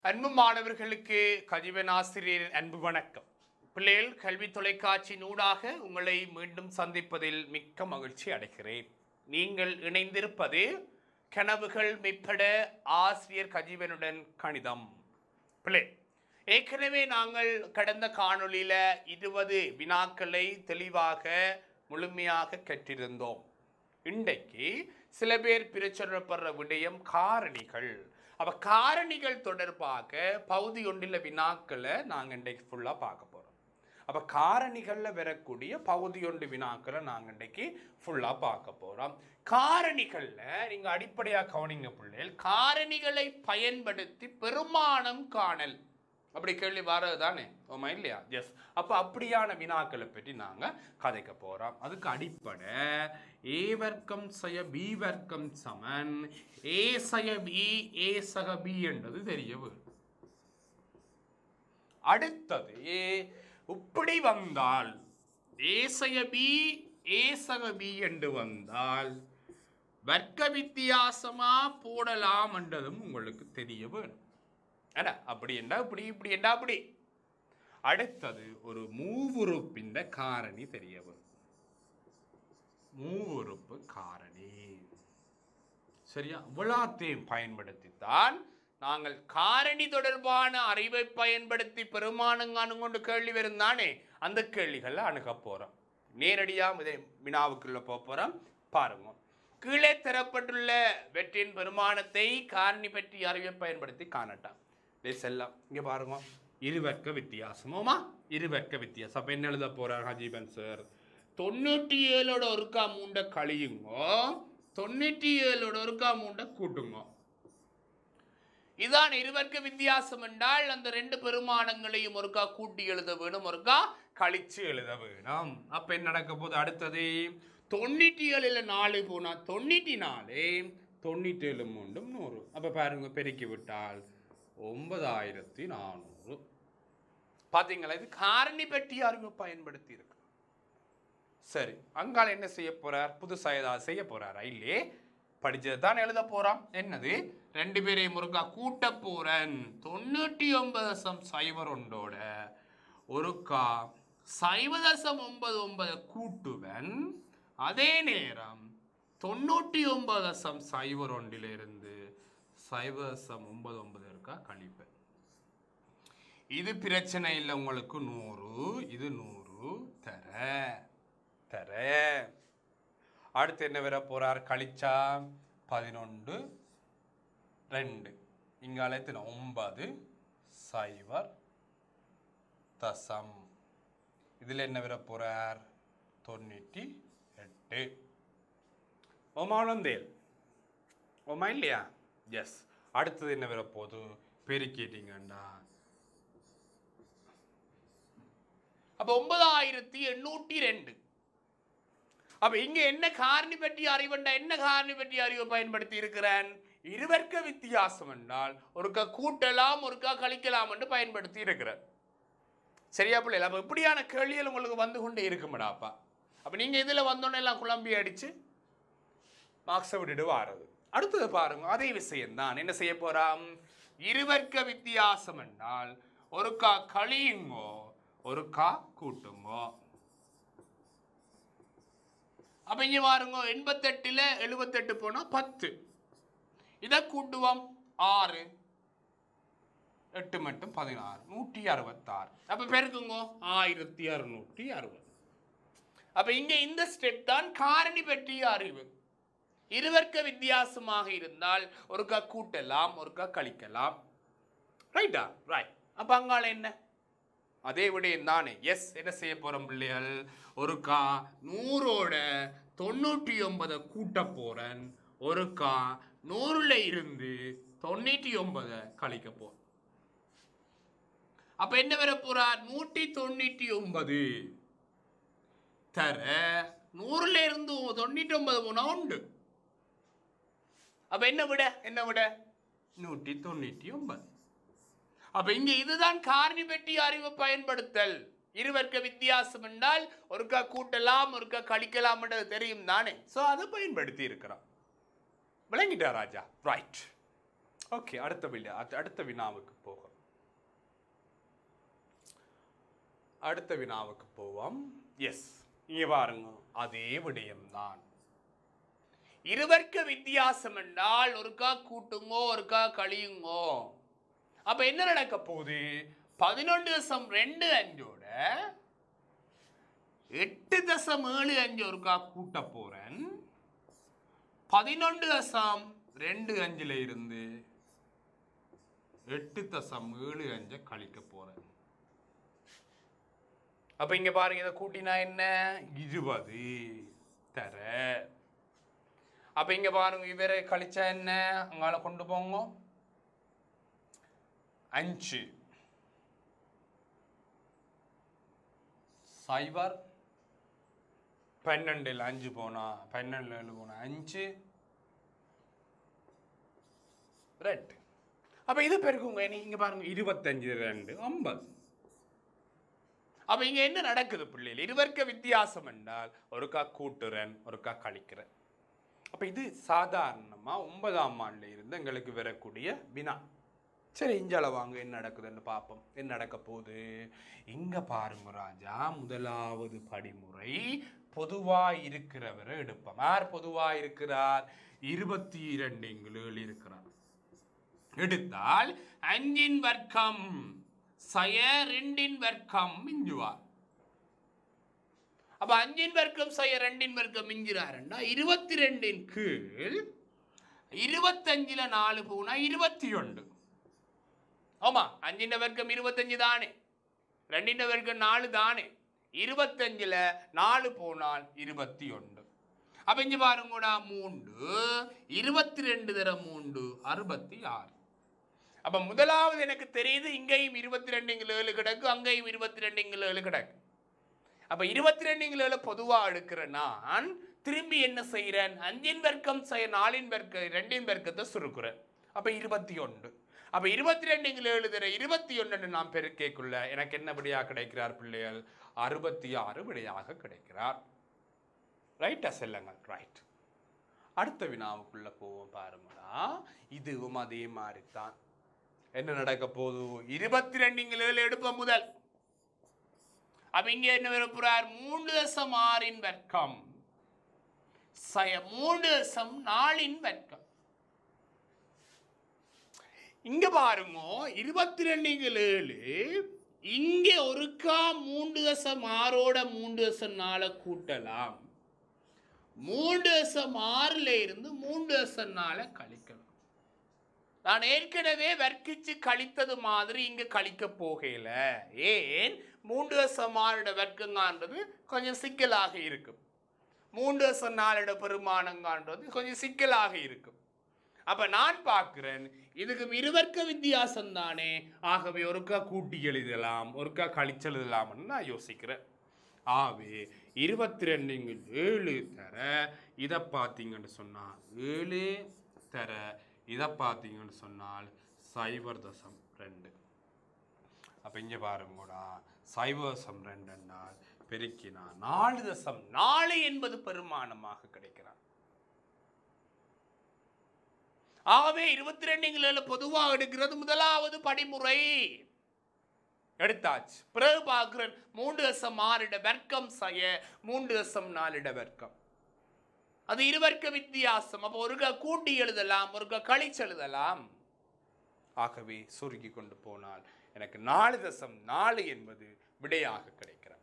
அன்பு மாணவர்களுக்கு கதிவன் ஆசிரியரின் அன்பு வணக்கம் பிள்ளைகள் கல்வி தொலைக்காட்சி நூடாக உங்களை மீண்டும் சந்திப்பதில் மிக்க மகிழ்ச்சி அடைகிறேன் நீங்கள் இணைந்திருப்பது கனவுகள் மெப்பட ஆசிரியர் கஜீவனுடன் கணிதம் பிள்ளை ஏற்கனவே நாங்கள் கடந்த காணொளியில இருபது வினாக்களை தெளிவாக முழுமையாக கற்றிருந்தோம் இன்றைக்கு சில பேர் பிரச்சனைப்படுற விடயம் காரணிகள் அப்ப காரணிகள் தொடர்பாக பகுதி ஒன்றில் வினாக்களை நாங்கள் இன்றைக்கு ஃபுல்லாக பார்க்க போகிறோம் அப்போ காரணிகளில் வரக்கூடிய பகுதி ஒன்று வினாக்களை நாங்கள் இன்றைக்கு ஃபுல்லாக பார்க்க போகிறோம் காரணிகளில் நீங்கள் அடிப்படையாக கவனிங்க பிள்ளைகள் காரணிகளை பயன்படுத்தி பெருமானம் காணல் அப்படி கேள்வி வர்றது தானே ஓமா இல்லையா எஸ் அப்போ அப்படியான வினாக்களை பற்றி நாங்கள் கதைக்க போகிறோம் அதுக்கு அடிப்படை ஏ வர்க்கம் சய பி வர்க்கம் சமன் ஏ சய பி ஏ சக பி என்றது தெரிய வரும் அடுத்தது இப்படி வந்தால் ஏசய பி ஏசக பி என்று வந்தால் வர்க்க வித்தியாசமா போடலாம் என்றதும் உங்களுக்கு தெரிய வேணும் அட அப்படி என்றா இப்படி இப்படி என்றா அப்படி அடுத்தது ஒரு மூவுறுப்பின் காரணி தெரிய வரும் மூவுறுப்பு காரணி சரியா இவ்வளத்தையும் பயன்படுத்தித்தான் நாங்கள் காரணி தொடர்பான அறிவை பயன்படுத்தி பெருமானங்கானு கொண்டு கேள்வி வரும் தானே அந்த கேள்விகளை அணுக போறோம் நேரடியாக இதை வினாவுக்குள்ள போக போறோம் பாருங்க கீழே தரப்பட்டுள்ள வெற்றியின் பெருமானத்தை காரணி பற்றி அறிவை பயன்படுத்தி காணட்டாம் இதை செல்லாம் இங்க பாருங்க இருவர்க்க வித்தியாசமோமா இருவர்க்க வித்தியாசம் அப்ப என்ன எழுத போறார் ஹஜீபன் சார் தொண்ணூற்றி ஏழோட ஒருக்கா மூண்டை கழியுங்கோ தொண்ணூற்றி ஏழோட ஒருக்கா மூண்டை கூட்டுங்க இதான் இருவர்க்க வித்தியாசம் என்றால் அந்த ரெண்டு பெருமானங்களையும் ஒருக்கா கூட்டி எழுத வேணும் ஒருக்கா கழிச்சு எழுத வேணும் அப்ப என்ன நடக்க போகுது அடுத்தது தொண்ணூற்றி ஏழுல நாலு போனா தொண்ணூற்றி நாலு தொண்ணூற்றி ஏழு மூண்டும் நூறு அப்ப பாருங்க பெருக்கி விட்டால் ஒன்பதாயிரத்தி நானூறு பாத்தீங்களா இது காரணி பெட்டி அறிவு பயன்படுத்தி இருக்கு சரி அங்கால என்ன செய்ய போறார் புதுசா ஏதாவது செய்ய போறாரா இல்லையே படிச்சது தான் எழுத போறான் என்னது ரெண்டு பேரையும் முருகா கூட்ட போறேன் தொண்ணூற்றி ஒன்பது தசம் சைபர் ஒன்றோட ஒருக்கா சைவ தசம் ஒன்பது ஒன்பது கூட்டுவன் அதே நேரம் தொண்ணூற்றி ஒன்பது தசம் சைபர் ஒன்றிலிருந்து சைவ தசம் ஒன்பது ஒன்பது இருக்கா கழிப்பேன் இது பிரச்சனை இல்லை உங்களுக்கு நூறு இது நூறு தர தர அடுத்து என்ன வர போறார் கழிச்சா பதினொன்று ரெண்டு இங்கால எத்தனை ஒன்பது சைவர் தசம் இதில் என்ன வர போறார் தொண்ணூற்றி எட்டு ஓமானந்தேல் ஓமா இல்லையா எஸ் அடுத்தது என்ன வர போகுது பெருக்கிட்டீங்கண்டா அப்ப ஒன்பதாயிரத்தி எண்ணூற்றி ரெண்டு அப்ப இங்க என்ன காரணி பற்றி அறிவண்டா என்ன காரணி பற்றி அறிவை பயன்படுத்தி இருக்கிறேன் இருவர்க்க வித்தியாசம் என்றால் ஒருக்கா கூட்டலாம் ஒருக்கா கழிக்கலாம் என்று பயன்படுத்தி இருக்கிறேன் சரியா பிள்ளைகள் அப்ப இப்படியான கேள்விகள் உங்களுக்கு வந்து கொண்டே இருக்குமடாப்பா அப்ப நீங்க இதுல வந்தோன்னே எல்லாம் குழம்பி அடிச்சு மார்க்ஸை விட்டுட்டு வாரது அடுத்தது பாருங்க அதே விஷயம்தான் என்ன செய்ய போறாம் இருவர்க்க வித்தியாசம் என்றால் ஒருக்கா கழியுங்கோ ஒருக்கா கூட்டுங்கோ அப்ப இங்க பாருங்க எண்பத்தெட்டுல எழுபத்தெட்டு போனா பத்து இதை கூட்டுவோம் ஆறு எட்டு மட்டும் பதினாறு நூற்றி அறுபத்தாறு அப்ப பெருக்குங்க ஆயிரத்தி அறுநூற்றி அறுபது அப்ப இங்க இந்த ஸ்டெப் தான் காரணி பற்றிய அறிவு இருவர்க்க வித்தியாசமாக இருந்தால் ஒருக்கா கூட்டலாம் ஒருக்கா கழிக்கலாம் ரைட்டா ரைட் அப்ப அங்கால என்ன அதே விடயம் தானே எஸ் என்ன செய்ய போறோம் பிள்ளைகள் ஒருக்கா நூறோட தொண்ணூற்றி ஒன்பதை கூட்ட போறேன் ஒருக்கா நூறுல இருந்து தொண்ணூற்றி ஒன்பதை கழிக்க போறேன் அப்ப என்ன வர போறார் நூற்றி தொண்ணூற்றி ஒன்பது தர நூறுல இருந்து தொண்ணூற்றி ஒன்பது போனா உண்டு அப்ப என்ன விட என்ன விட நூற்றி தொண்ணூற்றி ஒன்பது அப்ப இங்க இதுதான் காரணி பெட்டி அறிவு பயன்படுத்தல் இருவர்க்க வித்தியாசம் என்றால் ஒருக்கா கூட்டலாம் ஒருக்கா கழிக்கலாம் என்றது தெரியும் தானே சோ அதை பயன்படுத்தி இருக்கிறோம் விளங்கிட்டா ராஜா ரைட் ஓகே அடுத்த வினா அடுத்த- அடுத்த வினாவுக்கு போகும் அடுத்த வினாவுக்கு போவோம் எஸ் இங்க பாருங்க அதே விடயம்தான் இருவர்க்க வித்தியாசம் என்றால் ஒருக்கா கூட்டுங்கோ ஒருக்கா கழியுங்கோ அப்ப என்ன நடக்க போகுது பதினொன்று தசம் ரெண்டு அஞ்சோட எட்டு தசம் ஏழு அஞ்சு ஒருக்கா கூட்ட போறேன் பதினொன்று தசம் ரெண்டு அஞ்சுல இருந்து எட்டு தசம் ஏழு அஞ்சை கழிக்க போறேன் அப்ப இங்க பாருங்க இதை கூட்டினா என்ன இருபது தர அப்ப இங்க பாருங்க இவரை கழிச்சா என்ன அங்கால கொண்டு போங்க அஞ்சு சைபர் பன்னெண்டில் அஞ்சு போனா பன்னெண்டுல ஏழு போனா அஞ்சு ரெண்டு அப்ப இது பெருக்குங்க நீங்க பாருங்க இருபத்தஞ்சு ரெண்டு ஐம்பது அப்ப இங்க என்ன நடக்குது பிள்ளைகள் இருவர்க்க வித்தியாசம் என்றால் ஒருக்கா கூட்டுறன் ஒருக்கா கழிக்கிறேன் அப்ப இது சாதாரணமா ஒன்பதாம் ஆண்டுல இருந்து எங்களுக்கு வரக்கூடிய வினா சரி இஞ்சால வாங்க என்ன நடக்குதுன்னு பார்ப்போம் என்ன நடக்க போகுது இங்க பாருங்க ராஜா முதலாவது படிமுறை பொதுவா இருக்கிறவரை எடுப்போம் யார் பொதுவா இருக்கிறார் இருபத்தி இரண்டு இங்குள் இருக்கிறார் எடுத்தால் அஞ்சின் வர்க்கம் சய ரெண்டின் வர்க்கம் மிஞ்சுவார் அப்ப அஞ்சின் வர்க்கம் சய ரெண்டின் வர்க்கம் மிஞ்சுறாருன்னா இருபத்தி ரெண்டின் கீழ் இருபத்தஞ்சுல நாலு போனா இருபத்தி ஒன்று ஆமா அஞ்சின் வர்க்கம் இருபத்தஞ்சு தானே ரெண்டின் வர்க்கம் நாலு தானே இருபத்தஞ்சுல நாலு போனால் இருபத்தி ஒன்று அப்ப இங்க பாருங்கடா மூன்று இருபத்தி ரெண்டு தர மூன்று அறுபத்தி ஆறு அப்ப முதலாவது எனக்கு தெரியுது இங்கேயும் இருபத்தி ரெண்டு ஏழு கிடக்கு அங்கேயும் இருபத்தி ரெண்டு ஏழு கிடக்கு அப்ப இருபத்தி ரெண்டு ஏழு பொதுவா எடுக்கிற நான் திரும்பி என்ன செய்யறேன் அஞ்சின் வர்க்கம் செய்ய நாலின் வர்க்க ரெண்டின் வர்க்கத்தை சுருக்குறேன் அப்ப இருபத்தி ஒன்று அப்ப இருபத்தி ரெண்டு ஏழு தர இருபத்தி ஒன்று நாம் பெருக்கைக்குள்ள எனக்கு என்ன விடையா கிடைக்கிறார் பிள்ளைகள் அறுபத்தி ஆறு விடையாக கிடைக்கிறார் ரைட்டா செல்லுங்கள் ரைட் அடுத்த வினாவுக்குள்ள போவோம் பாருங்களா இதுவும் அதே மாதிரி தான் என்ன நடக்க போகுது இருபத்தி ரெண்டு ஏழு எடுப்போம் முதல் அப்ப இங்க என்ன விருப்புறார் மூன்று தசம் ஆறின் வர்க்கம் சய மூன்று தசம் நாலின் வர்க்கம் இங்க பாருங்க இருபத்தி ரெண்டு ஏழு இங்க ஒருக்கா மூன்று தசம் ஆறோட மூன்று தசம் நாலை கூட்டலாம் மூன்று தசம் ஆறுல இருந்து மூன்று தசம் நாலை கழிக்கலாம் நான் ஏற்கனவே வர்க்கிச்சு கழித்தது மாதிரி இங்க கழிக்க போகல ஏன் மூன்று வருஷம் ஆறிட வர்க்கங்கான்றது கொஞ்சம் சிக்கலாக இருக்கும் மூன்று வருஷம் நாளிட பெருமானங்கான்றது கொஞ்சம் சிக்கலாக இருக்கும் அப்ப நான் பார்க்கிறேன் இதுக்கு இருவர்க்க வித்தியாசம் தானே ஆகவே ஒருக்கா கூட்டி எழுதலாம் ஒருக்கா கழிச்சு எழுதலாம்னு நான் யோசிக்கிறேன் ஆவே இருபத்தி ரெண்டு ஏழு தர இதை பார்த்தீங்கன்னு சொன்னால் ஏழு தர இதை பார்த்தீங்கன்னு சொன்னால் சைபர் தசம் ரெண்டு அப்போ இங்கே பாருங்கடா சைபர் தசம் ரெண்டு என்றால் பெருக்கினா நாலு தசம் நாலு என்பது பெருமானமாக கிடைக்கிறார் ஆகவே இருபத்தி ரெண்டுங்களில் பொதுவாக எடுக்கிறது முதலாவது படிமுறை எடுத்தாச்சு பிறகு பார்க்கிறேன் மூன்று தசம் ஆறிட வர்க்கம் செய்ய மூன்று தசம் நாலிட வர்க்கம் அது இருவர்க்க வித்தியாசம் அப்போ ஒருக்கா கூட்டி எழுதலாம் ஒருக்கா கழிச்சு எழுதலாம் ஆகவே சுருக்கி கொண்டு போனால் எனக்கு நாலு தசம் நாலு என்பது விடையாக கிடைக்கிறது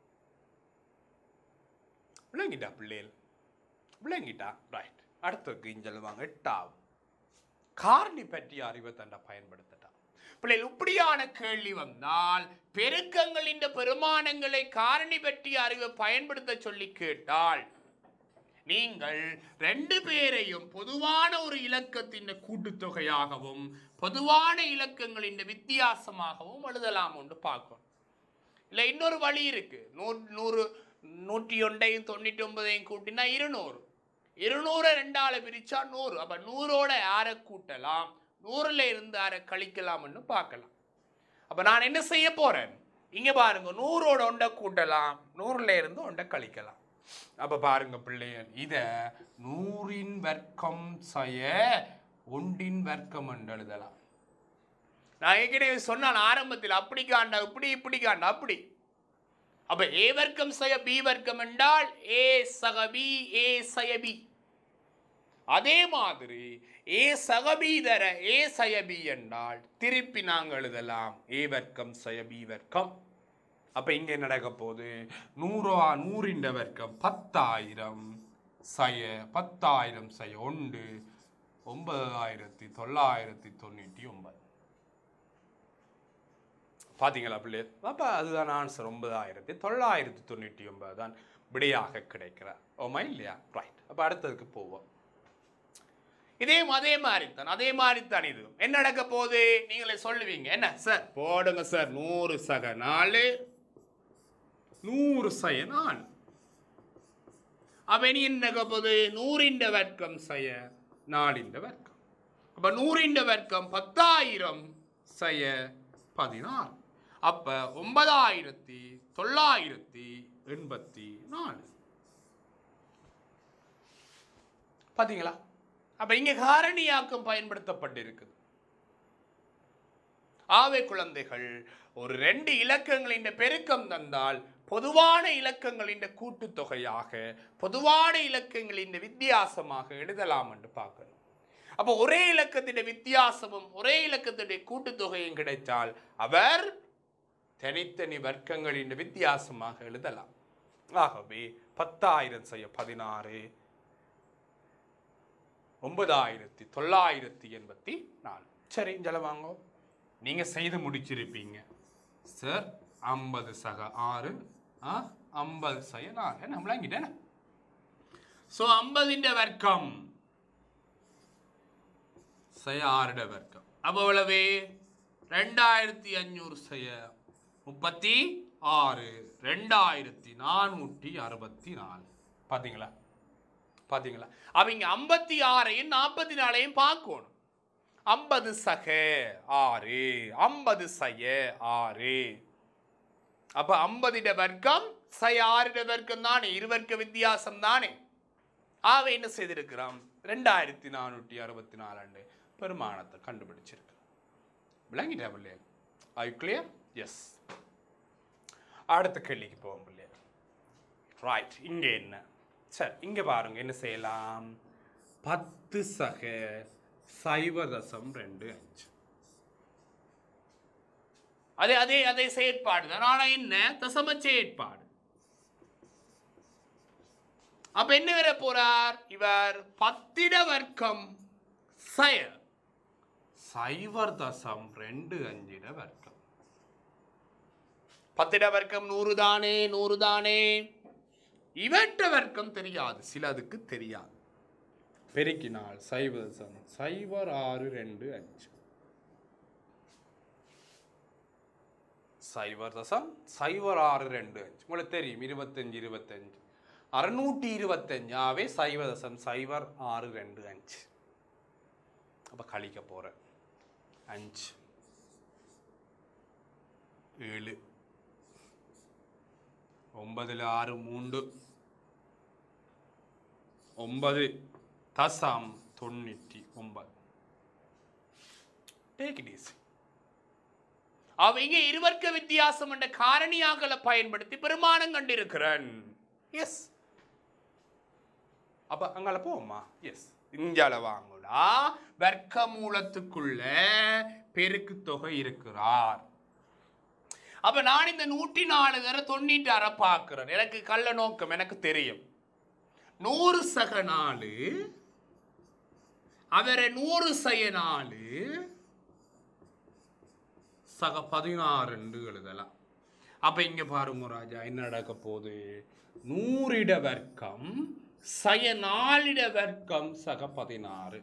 விளங்கிட்டா பிள்ளைகள் விளங்கிட்டா ரைட் அடுத்த இஞ்சல் வாங்க எட்டாவது காரணி பற்றிய அறிவை தண்டை பயன்படுத்தட்டா பிள்ளைகள் இப்படியான கேள்வி வந்தால் பெருக்கங்களின் பெருமானங்களை காரணி பற்றிய அறிவை பயன்படுத்த சொல்லி கேட்டால் நீங்கள் ரெண்டு பேரையும் பொதுவான ஒரு இலக்கத்தின் கூட்டுத்தொகையாகவும் பொதுவான இலக்கங்களின் வித்தியாசமாகவும் எழுதலாம் என்று பார்க்கணும் இல்லை இன்னொரு வழி இருக்கு நூறு நூறு நூற்றி ஒன்றையும் தொண்ணூற்றி ஒன்பதையும் கூட்டினா இருநூறு இருநூறை ரெண்டால பிரிச்சா நூறு அப்ப நூறோட யாரை கூட்டலாம் நூறுல இருந்து யாரை கழிக்கலாம்னு பார்க்கலாம் அப்ப நான் என்ன செய்ய போறேன் இங்க பாருங்க நூறோட ஒன்றை கூட்டலாம் நூறுல இருந்து ஒன்றை கழிக்கலாம் அப்ப பாருங்க பிள்ளைகள் இத நூறின் வர்க்கம் செய்ய ஒன்றின் வர்க்கம் என்று எழுதலாம் நான் ஏற்கனவே சொன்னான் ஆரம்பத்தில் அப்படி காண்டா இப்படி இப்படி காண்டா அப்படி அப்ப ஏ வர்க்கம் சய பி வர்க்கம் என்றால் ஏ சக பி ஏ சய பி அதே மாதிரி ஏ சகபி தர ஏ சயபி என்றால் திருப்பி நாங்கள் எழுதலாம் ஏ வர்க்கம் சய பி வர்க்கம் அப்ப இங்க என்ன நடக்க போகுது நூறா நூறின் வர்க்கம் பத்தாயிரம் சய பத்தாயிரம் சய ஒன்று ஒன்பதாயிரத்தி தொள்ளாயிரத்தி தொண்ணூற்றி ஒன்பது பாத்தீங்களா பிள்ளை அப்போ அதுதான் ஆன்சர் ஒன்பதாயிரத்தி தொள்ளாயிரத்தி தொண்ணூற்றி ஒன்பது தான் விடையாக கிடைக்கிறார் ஓமா இல்லையா ரைட் அப்போ அடுத்ததுக்கு போவோம் இதே அதே மாதிரி தான் அதே மாதிரி தான் இது என்ன நடக்க போகுது நீங்களே சொல்லுவீங்க என்ன சார் போடுங்க சார் நூறு சக நாலு நூறு சய நாலு அப்ப இனி என்ன நடக்க போகுது நூறின் வர்க்கம் சய நாலின் வர்க்கம் அப்ப நூறின் வர்க்கம் பத்தாயிரம் சய பதினாறு அப்ப ஒன்பதாயிரத்தி தொள்ளாயிரத்தி எண்பத்தி நாலு பாத்தீங்களா அப்ப இங்க காரணியாக்கம் பயன்படுத்தப்பட்டிருக்குது ஆவை குழந்தைகள் ஒரு ரெண்டு இலக்கங்களின் பெருக்கம் தந்தால் பொதுவான இலக்கங்களின் கூட்டுத்தொகையாக பொதுவான இலக்கங்களின் வித்தியாசமாக எழுதலாம் என்று பார்க்கணும் அப்போ ஒரே இலக்கத்தின் வித்தியாசமும் ஒரே இலக்கத்தினுடைய கூட்டுத்தொகையும் கிடைத்தால் அவர் தனித்தனி வர்க்கங்களின் வித்தியாசமாக எழுதலாம் ஆகவே பத்தாயிரம் செய்ய பதினாறு ஒன்பதாயிரத்தி தொள்ளாயிரத்தி எண்பத்தி நாலு சரி ஜல வாங்கோ நீங்க செய்து முடிச்சிருப்பீங்க சார் ஐம்பது சக ஆறு ஆ ஐம்பது சய நாலு என்ன விளங்கிட்டேன் ஸோ ஐம்பதிൻ്റെ வர்க்கம் சய ஆறுட வர்க்கம் அப்போ எவ்வளவு ரெண்டாயிரத்தி அஞ்சூறு சய முப்பத்தி ஆறு ரெண்டாயிரத்தி நானூற்றி அறுபத்தி நாலு பார்த்தீங்களா பாத்தீங்களா அவங்க ஐம்பத்தி ஆறையும் நாற்பத்தி நாலையும் பார்க்கணும் ஐம்பது சக ஆறு ஐம்பது சய ஆறு அப்ப ஐம்பதிட வர்க்கம் சய ஆறிட வர்க்கம் தானே இருவர்க்க வித்தியாசம் தானே ஆவை என்ன செய்திருக்கிறோம் ரெண்டாயிரத்தி நானூற்றி அறுபத்தி நாலாண்டு பெருமானத்தை கண்டுபிடிச்சிருக்கிறோம் விளங்கிட்டா பிள்ளையா ஐ கிளியர் எஸ் அடுத்த கேள்விக்கு போவோம் பிள்ளையா ரைட் இங்கே என்ன சரி இங்க பாருங்க என்ன செய்யலாம் பத்து சக சைவ தசம் ரெண்டு அஞ்சு அதே அதே அதே செயற்பாடு தான் ஆனா என்ன தசம செயற்பாடு அப்ப என்ன வர போறார் இவர் பத்திட வர்க்கம் சய சைவர் தசம் ரெண்டு அஞ்சிட வர்க்கம் பத்திட வர்க்கம் நூறு தானே நூறு தானே இவற்ற வர்க்கம் தெரியாது சிலதுக்கு தெரியாது பெருக்கினால் சைவ தசம் சைவர் ஆறு ரெண்டு அஞ்சு சைவர் தசம் சைவர் ஆறு ரெண்டு அஞ்சு உங்களுக்கு தெரியும் இருபத்தஞ்சு இருபத்தஞ்சு அறுநூற்றி இருபத்தஞ்சாவே சைவ தசம் சைவர் ஆறு ரெண்டு அஞ்சு அப்போ கழிக்க போகிறேன் அஞ்சு ஏழு ஒன்பதுல ஆறு மூன்று ஒன்பது தசம் தொண்ணூற்றி ஒன்பது டேக் இட் ஈஸி அவங்க இருவர்க்க வித்தியாசம் என்ற காரணியாக்களை பயன்படுத்தி பெருமானம் கண்டிருக்கிறேன் எஸ் அப்ப அங்கால போவோமா எஸ் இஞ்சால வாங்கடா வர்க்க மூலத்துக்குள்ள பெருக்கு தொகை இருக்கிறார் அப்ப நான் இந்த நூற்றி நாலு தர தொண்ணூற்றி அரை பார்க்கிறேன் எனக்கு கள்ள நோக்கம் எனக்கு தெரியும் நூறு சக நாலு அவரை நூறு சய நாலு சக பதினாறு எழுதலாம் அப்ப இங்க பாருங்க ராஜா என்ன நடக்க போகுது நூறிட வர்க்கம் சய நாலிட வர்க்கம் சக பதினாறு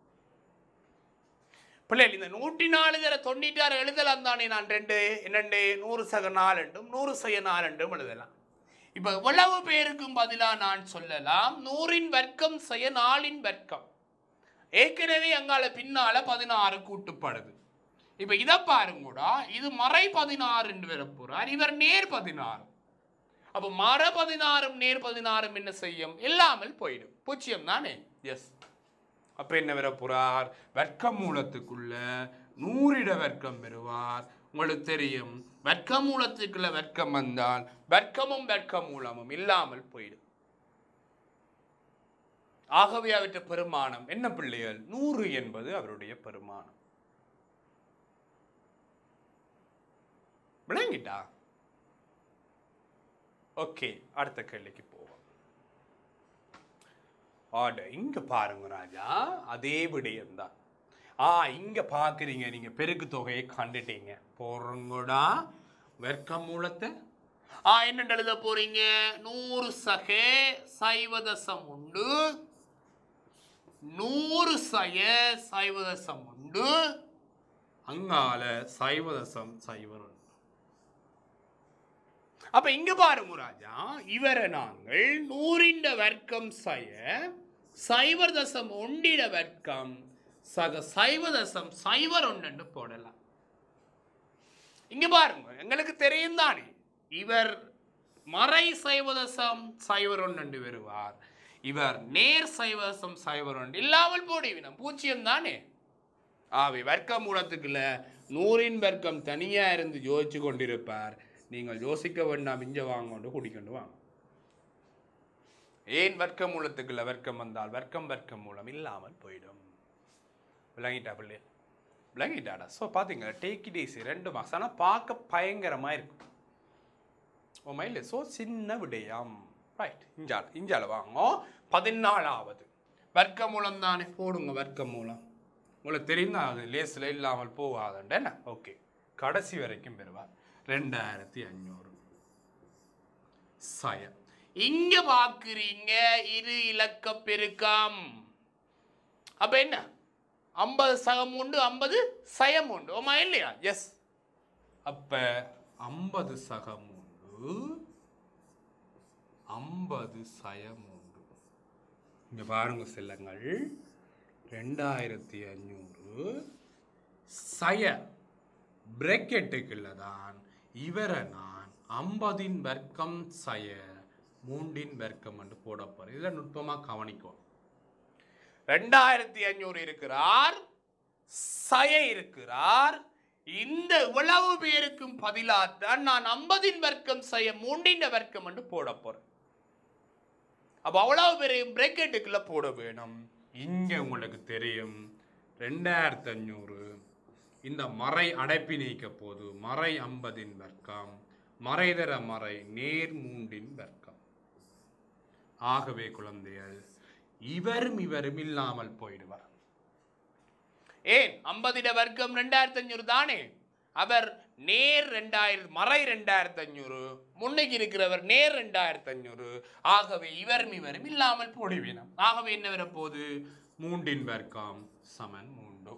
பிள்ளைகள் இந்த நூற்றி நாலு தர தொண்ணூற்றி ஆறு எழுதலாம் தானே நான் ரெண்டு என்னண்டு நூறு சக நாலண்டும் நூறு சய நாலண்டும் எழுதலாம் இப்ப இவ்வளவு பேருக்கும் பதிலா நான் சொல்லலாம் நூறின் வர்க்கம் சய நாலின் வர்க்கம் ஏற்கனவே அங்கால பின்னால பதினாறு கூட்டுப்படுது இப்ப இதை பாருங்கூடா இது மறை பதினாறு என்று வரப்போறார் இவர் நேர் பதினாறு அப்ப மர பதினாறும் நேர் பதினாறும் என்ன செய்யும் இல்லாமல் போயிடும் பூஜ்ஜியம் தானே எஸ் அப்ப என்ன வர போறார் வர்க்க மூலத்துக்குள்ள நூறிட வர்க்கம் பெறுவார் உங்களுக்கு தெரியும் வர்க்க மூலத்துக்குள்ள வர்க்கம் வந்தால் வர்க்கமும் வர்க்க மூலமும் இல்லாமல் போயிடும் ஆகவே அவற்றை பெருமானம் என்ன பிள்ளைகள் நூறு என்பது அவருடைய பெருமானம் விளங்கிட்டா ஓகே அடுத்த கேள்விக்கு போவோம் ஆட இங்க பாருங்க ராஜா அதே விடயம்தான் ஆ இங்க பாக்குறீங்க நீங்க பெருக்கு தொகையை கண்டுட்டீங்க போறங்கடா வர்க்க மூலத்தை ஆ என்ன எழுத போறீங்க நூறு சகே சைவதசம் உண்டு நூறு சய சைவதசம் உண்டு அங்கால சைவதசம் சைவர் உண்டு அப்ப இங்க பாருங்க ராஜா இவரை நாங்கள் நூறிண்ட வர்க்கம் சய சைவர் தசம் ஒண்டிட வர்க்கம் சக சைவ தசம் சைவர் ஒன்று போடலாம் இங்க பாருங்க எங்களுக்கு தெரியும் தானே இவர் மறை சைவதசம் சைவர் ஒன்று வருவார் இவர் நேர் சைவதசம் சைவர் ஒன்று இல்லாமல் போடுவினம் பூச்சியம் தானே ஆவி வர்க்க மூலத்துக்குள்ள நூறின் வர்க்கம் தனியா இருந்து யோசிச்சு கொண்டிருப்பார் நீங்கள் யோசிக்க வேண்டாம் இஞ்ச வாங்கொண்டு குடிக்கொண்டு வாங்க ஏன் வர்க்க மூலத்துக்குள்ள வர்க்கம் வந்தால் வர்க்கம் வர்க்கம் மூலம் இல்லாமல் போயிடும் விளங்கிட்டா பிள்ளை விளங்கிட்டாடா ஸோ பார்த்தீங்க டேக்கி டேஸ் ரெண்டு மாதம் ஆனால் பார்க்க பயங்கரமாக இருக்கும் ஓ மைல் ஸோ சின்ன விடயம் ரைட் இஞ்சால இஞ்சால வாங்க பதினாலாவது வர்க்க மூலம் தானே போடுங்க வர்க்க மூலம் உங்களுக்கு தெரியும் தான் அது லேஸில் இல்லாமல் போகாதுன்ட்டு என்ன ஓகே கடைசி வரைக்கும் பெறுவார் ரெண்டாயிரத்தி அஞ்சூறு சய இங்க பாக்குறீங்க இரு இலக்க பெருக்கம் அப்ப என்ன ஐம்பது சகம் உண்டு ஐம்பது சயம் உண்டு ஓமா இல்லையா எஸ் அப்ப ஐம்பது சகம் உண்டு ஐம்பது சயம் உண்டு இங்க பாருங்க செல்லங்கள் ரெண்டாயிரத்தி அஞ்சூறு சய பிரக்கெட்டுக்குள்ள தான் இவரை நான் ஐம்பதின் வர்க்கம் சய மூண்டின் வர்க்கம் என்று போட போறேன் இதில் நுட்பமாக கவனிக்கும் ரெண்டாயிரத்தி அஞ்சூறு இருக்கிறார் சய இருக்கிறார் இந்த இவ்வளவு பேருக்கும் பதிலாத்தான் நான் ஐம்பதின் வர்க்கம் சய மூண்டின் வர்க்கம் என்று போட போறேன் அப்ப அவ்வளவு பேரையும் பிரேக்கெட்டுக்குள்ள போட வேணும் இங்க உங்களுக்கு தெரியும் ரெண்டாயிரத்தி அஞ்சூறு இந்த மறை அடைப்பி நீக்க போது மறை ஐம்பதின் வர்க்கம் மறைதர மறை நேர் மூண்டின் வர்க்கம் ஆகவே குழந்தைகள் இவரும் இவரும் இல்லாமல் போயிடுவார் ஏன் ஐம்பதிட வர்க்கம் ரெண்டாயிரத்தி அஞ்சூறு தானே அவர் நேர் ரெண்டாயிரம் மறை ரெண்டாயிரத்தி அஞ்சூறு முன்னைக்கு இருக்கிறவர் நேர் ரெண்டாயிரத்தி அஞ்சூறு ஆகவே இவரும் இவரும் இல்லாமல் போடுவீனம் ஆகவே என்ன வரப்போகுது மூண்டின் வர்க்கம் சமன் மூண்டு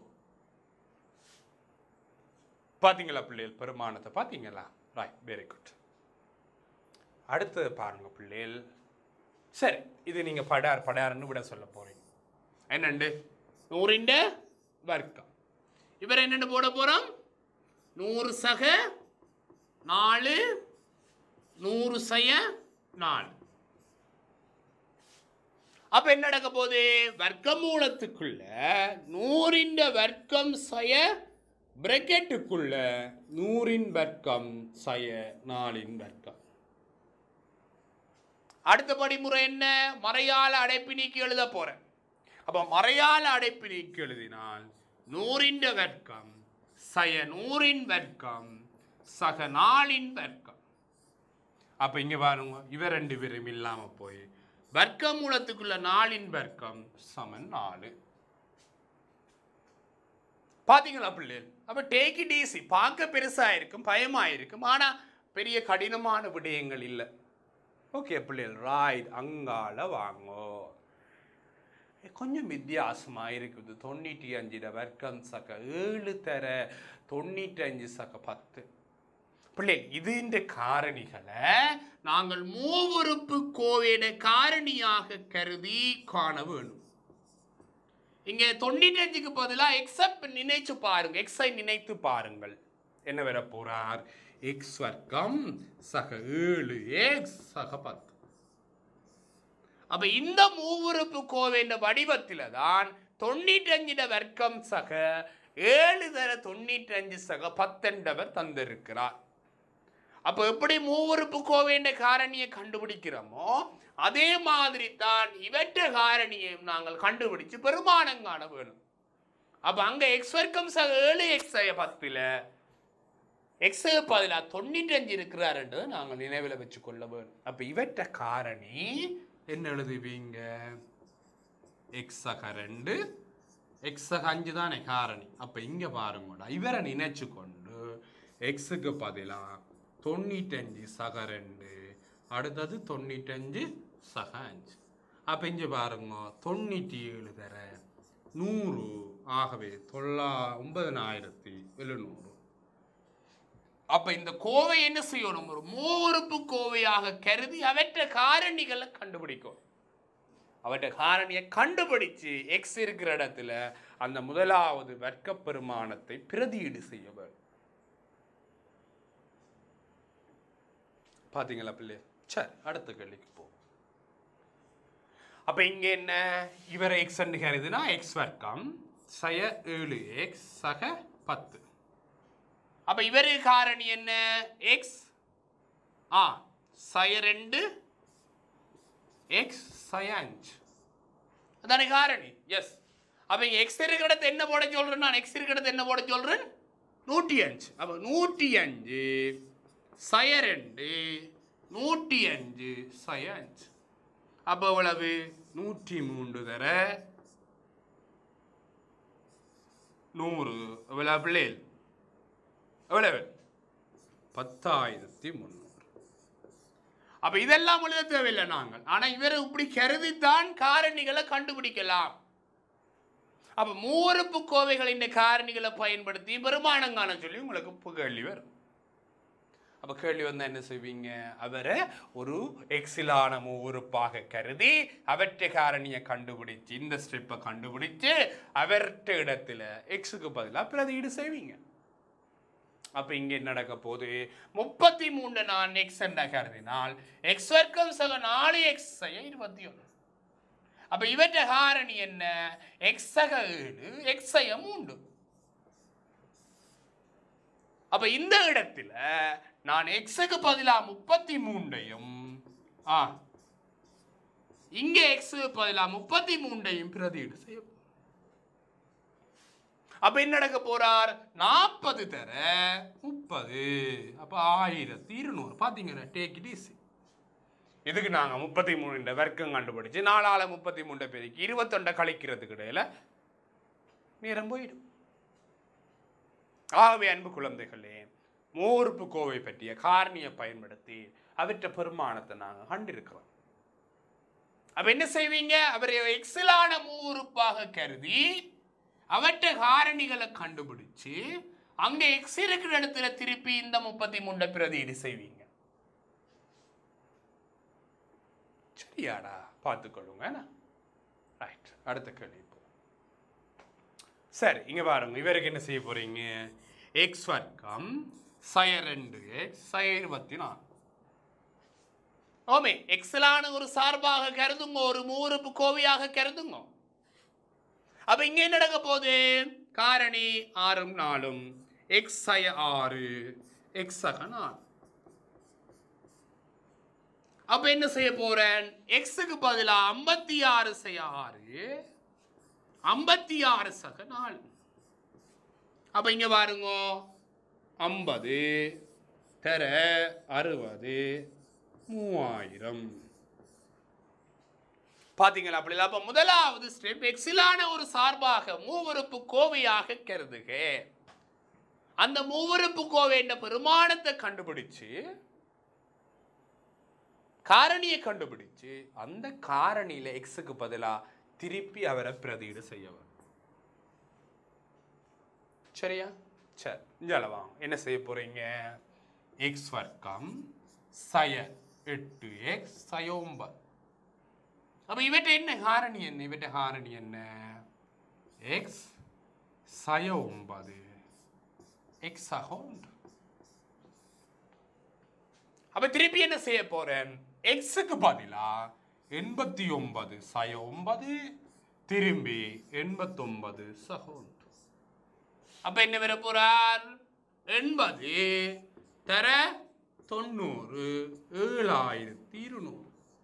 பாத்தீங்களா பிள்ளைகள் பெருமானத்தை பாத்தீங்களா ரைட் வெரி குட் அடுத்தது பாருங்க பிள்ளைகள் சரி இது நீங்க படார் படார்னு விட சொல்ல போறீங்க என்னண்டு நூறிண்ட வர்க்கம் இவர் என்னண்டு போட போறோம் நூறு சக நாலு நூறு சய நாலு அப்ப என்ன நடக்க போகுது வர்க்க மூலத்துக்குள்ள நூறின் வர்க்கம் சய பிரக்கெட்டுக்குள்ள நூறின் வர்க்கம் சய நாலின் வர்க்கம் அடுத்த படிமுறை என்ன மறையால அடைப்பு நீக்கி எழுத போறேன் அப்ப மறையால அடைப்பு நீக்கி எழுதினால் நூறின் வர்க்கம் சய நூறின் வர்க்கம் சக நாளின் வர்க்கம் அப்ப இங்க பாருங்க இவ ரெண்டு பேரும் இல்லாம போய் வர்க்க மூலத்துக்குள்ள நாளின் வர்க்கம் சமன் நாலு பாத்தீங்களா பிள்ளைகள் அப்ப டேக் இட் ஈஸி பார்க்க பெருசா இருக்கும் பயமா இருக்கும் ஆனா பெரிய கடினமான விடயங்கள் இல்லை ஓகே பிள்ளைகள் ராய்ட் அங்கால வாங்கோ கொஞ்சம் வித்தியாசமாக இருக்குது தொண்ணூற்றி அஞ்சிட வர்க்கம் சக்க ஏழு தர தொண்ணூற்றி அஞ்சு சக்க பத்து பிள்ளை இது இந்த காரணிகளை நாங்கள் மூவுறுப்பு கோவையிட காரணியாக கருதி காண வேணும் இங்கே தொண்ணூற்றி அஞ்சுக்கு பதிலாக எக்ஸப்ட் நினைச்சு பாருங்க எக்ஸை நினைத்து பாருங்கள் என்ன வர போறார் எக்ஸ் வர்க்கம் சக ஏழு எக்ஸ் சக பத்து அப்ப இந்த மூவுறுப்பு கோவையின் வடிவத்தில தான் தொண்ணூற்றஞ்சிட வர்க்கம் சக ஏழு தர தொண்ணூற்றஞ்சு சக பத்தெண்டவர் தந்திருக்கிறார் அப்போ எப்படி மூவுறுப்பு கோவையின் காரணியை கண்டுபிடிக்கிறோமோ அதே மாதிரி தான் இவற்ற காரணியையும் நாங்கள் கண்டுபிடிச்சு பெருமானம் காண வேணும் அப்போ அங்கே எக்ஸ் வர்க்கம் சக ஏழு எக்ஸ் பத்தில் எக்ஸு பதிலாக தொண்ணூற்றஞ்சு இருக்கிறாருன்றது நாங்கள் நினைவில் வச்சுக்கொள்ள வேணும் அப்போ இவற்ற காரணி என்ன எழுதுவீங்க எக்ஸக ரெண்டு எக்ஸக அஞ்சு தானே காரணி அப்போ இங்கே பாருங்கடா இவரை நினைச்சு கொண்டு எக்ஸுக்கு பதிலாக தொண்ணூற்றஞ்சு சக ரெண்டு அடுத்தது தொண்ணூற்றஞ்சு சக அஞ்சு அப்போ இங்கே பாருங்க தொண்ணூற்றி ஏழு தர நூறு ஆகவே தொள்ளா ஒன்பதனாயிரத்தி எழுநூறு அப்ப இந்த கோவை என்ன செய்யணும் ஒரு மூவுறுப்பு கோவையாக கருதி அவற்ற காரணிகளை கண்டுபிடிக்கும் அவற்ற காரணியை கண்டுபிடிச்சு எக்ஸ் இருக்கிற இடத்துல அந்த முதலாவது வர்க்க பெருமானத்தை பிரதியீடு செய்ய வேண்டும் பாத்தீங்களா பிள்ளை சரி அடுத்த கேள்விக்கு போ அப்ப இங்க என்ன இவரை எக்ஸ் கருதுனா எக்ஸ் வர்க்கம் சய ஏழு எக்ஸ் சக பத்து அப்ப இவரு காரணி என்ன எக்ஸ் ஆ சய ரெண்டு எக்ஸ் சய அஞ்சு அதானே காரணி எஸ் அப்ப இங்க எக்ஸ் இருக்கிற இடத்த என்ன போட சொல்றேன் நான் எக்ஸ் இருக்கிற இடத்த என்ன போட சொல்றேன் நூற்றி அஞ்சு அப்ப நூற்றி அஞ்சு சய ரெண்டு நூற்றி அஞ்சு சய அஞ்சு அப்ப எவ்வளவு நூற்றி மூன்று தர நூறு எவ்வளவு பிள்ளைகள் எவ்வளவு பத்தாயிரத்தி முந்நூறு அப்ப இதெல்லாம் எழுத தேவையில்லை நாங்கள் ஆனா இவர் இப்படி கருதித்தான் காரணிகளை கண்டுபிடிக்கலாம் அப்ப மூறுப்பு கோவைகளின் காரணிகளை பயன்படுத்தி பெருமானம் காண சொல்லி உங்களுக்கு இப்ப கேள்வி வரும் அப்ப கேள்வி வந்தா என்ன செய்வீங்க அவரை ஒரு எக்ஸிலான மூறுப்பாக கருதி அவற்றை காரணியை கண்டுபிடிச்சு இந்த ஸ்டெப்பை கண்டுபிடிச்சு அவர்கிட்ட இடத்துல எக்ஸுக்கு பதிலாக பிரதியீடு செய்வீங்க அப்ப இங்க என்ன நடக்க போகுது முப்பத்தி மூணு நான் எக்ஸ் என்ற கருதினால் எக்ஸ் வர்க்கம் சக நாலு எக்ஸ் இருபத்தி ஒன்று அப்ப இவற்ற காரணி என்ன எக்ஸ் சக ஏழு எக்ஸ் மூன்று அப்ப இந்த இடத்துல நான் எக்ஸுக்கு பதிலா முப்பத்தி மூண்டையும் ஆ இங்க எக்ஸுக்கு பதிலா முப்பத்தி மூண்டையும் பிரதியீடு செய்ய போறேன். அப்ப என்ன நடக்க போறார் நாற்பது தர முப்பது அப்ப ஆயிரத்தி இருநூறு பாத்தீங்கன்னா டேக் இட் ஈஸி இதுக்கு நாங்க முப்பத்தி மூணு வர்க்கம் கண்டுபிடிச்சு நாலால முப்பத்தி மூணு பெருக்கி இருபத்தொண்டை கழிக்கிறதுக்கு இடையில நேரம் போயிடும் ஆகவே அன்பு குழந்தைகளே மூறுப்பு கோவை பற்றிய காரணியை பயன்படுத்தி அவற்ற பெருமானத்தை நாங்கள் கண்டிருக்கிறோம் அப்ப என்ன செய்வீங்க அவரை எக்ஸலான மூறுப்பாக கருதி அவற்ற காரணிகளை கண்டுபிடிச்சு அங்க எக்ஸ் இருக்கிற இடத்துல திருப்பி இந்த முப்பத்தி மூணு பிரதியீடு செய்வீங்க சரியாடா பார்த்துக்கொள்ளுங்க ரைட் அடுத்த கேள்வி இப்போ சரி இங்க பாருங்க இவருக்கு என்ன செய்ய போறீங்க எக்ஸ் வர்க்கம் சய ரெண்டு எக்ஸ் சய இருபத்தி நாலு ஓமே எக்ஸலான ஒரு சார்பாக கருதுங்க ஒரு மூறுப்பு கோவையாக கருதுங்க அப்ப இங்க என்ன நடக்க போகுது காரணி ஆறும் நாலும் எக்ஸ் சய ஆறு எக்ஸ் சக நாலு அப்ப என்ன செய்ய போறேன் எக்ஸுக்கு பதிலா ஐம்பத்தி ஆறு செய்ய ஆறு ஐம்பத்தி ஆறு சக நாலு அப்ப இங்க பாருங்க ஐம்பது தர அறுபது மூவாயிரம் பாத்தீங்களா அப்படி அப்ப முதலாவது ஸ்டெப் எக்ஸிலான ஒரு சார்பாக மூவருப்பு கோவையாக கருதுக அந்த மூவருப்பு கோவை என்ற பெருமானத்தை கண்டுபிடிச்சு காரணியை கண்டுபிடிச்சு அந்த காரணியில எக்ஸுக்கு பதிலா திருப்பி அவரை பிரதியீடு செய்ய வரும் சரியா சரி இஞ்சால வாங்க என்ன செய்ய போறீங்க எக்ஸ் வர்க்கம் சய எட்டு எக்ஸ் சய ஒன்பது அப்ப இவற்றை என்ன காரணி என்ன இவற்றை காரணி என்ன எக்ஸ் சய ஒன்பது எக்ஸ் சக ஒன்று அப்ப திருப்பி என்ன செய்ய போறேன் எக்ஸுக்கு பதிலா எண்பத்தி ஒன்பது சய ஒன்பது திரும்பி எண்பத்தொன்பது சகோன் அப்ப என்ன வர போறார் எண்பது தர தொண்ணூறு ஏழாயிரத்தி இருநூறு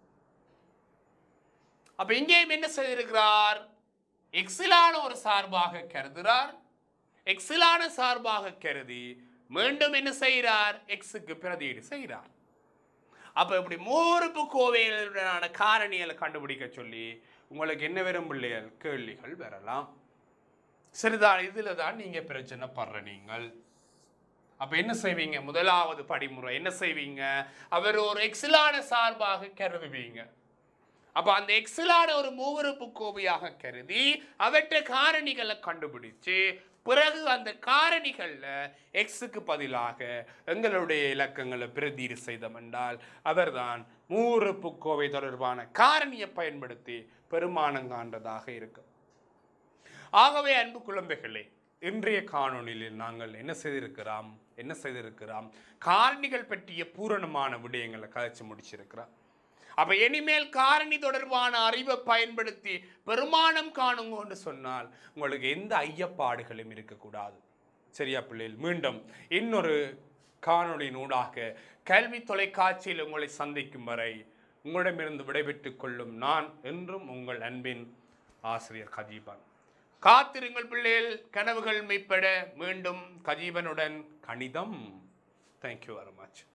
அப்ப இங்கேயும் என்ன செய்திருக்கிறார் எக்ஸிலான ஒரு சார்பாக கருதுகிறார் எக்ஸிலான சார்பாக கருதி மீண்டும் என்ன செய்கிறார் எக்ஸுக்கு பிரதியீடு செய்கிறார் அப்ப இப்படி மூறுப்பு கோவைகளுடனான காரணிகளை கண்டுபிடிக்க சொல்லி உங்களுக்கு என்ன வரும் பிள்ளைகள் கேள்விகள் வரலாம் சரிதான் இதுல தான் நீங்க பிரச்சனை படுற நீங்கள் அப்ப என்ன செய்வீங்க முதலாவது படிமுறை என்ன செய்வீங்க அவர் ஒரு எக்ஸிலான சார்பாக கருதுவீங்க அப்ப அந்த எக்ஸிலான ஒரு மூவருப்பு கோவையாக கருதி அவற்றை காரணிகளை கண்டுபிடிச்சு பிறகு அந்த காரணிகள்ல எக்ஸுக்கு பதிலாக எங்களுடைய இலக்கங்களை பிரதீடு செய்தோம் என்றால் அவர்தான் மூவருப்பு கோவை தொடர்பான காரணியை பயன்படுத்தி பெருமானம் காண்றதாக இருக்கும் ஆகவே அன்பு குழந்தைகளே இன்றைய காணொளியில் நாங்கள் என்ன செய்திருக்கிறோம் என்ன செய்திருக்கிறோம் காரணிகள் பற்றிய பூரணமான விடயங்களை கதைச்சு முடிச்சிருக்கிறோம் அப்ப இனிமேல் காரணி தொடர்பான அறிவை பயன்படுத்தி பெருமானம் காணுங்கன்னு சொன்னால் உங்களுக்கு எந்த ஐயப்பாடுகளும் இருக்கக்கூடாது சரியா பிள்ளைகள் மீண்டும் இன்னொரு காணொளியின் ஊடாக கல்வி தொலைக்காட்சியில் உங்களை சந்திக்கும் வரை உங்களிடமிருந்து விடைபெற்றுக் கொள்ளும் நான் என்றும் உங்கள் அன்பின் ஆசிரியர் கஜீபன் காத்திருங்கள் பிள்ளைகள் கனவுகள் மெய்ப்பட மீண்டும் கஜீவனுடன் கணிதம் தேங்க்யூ வெரி மச்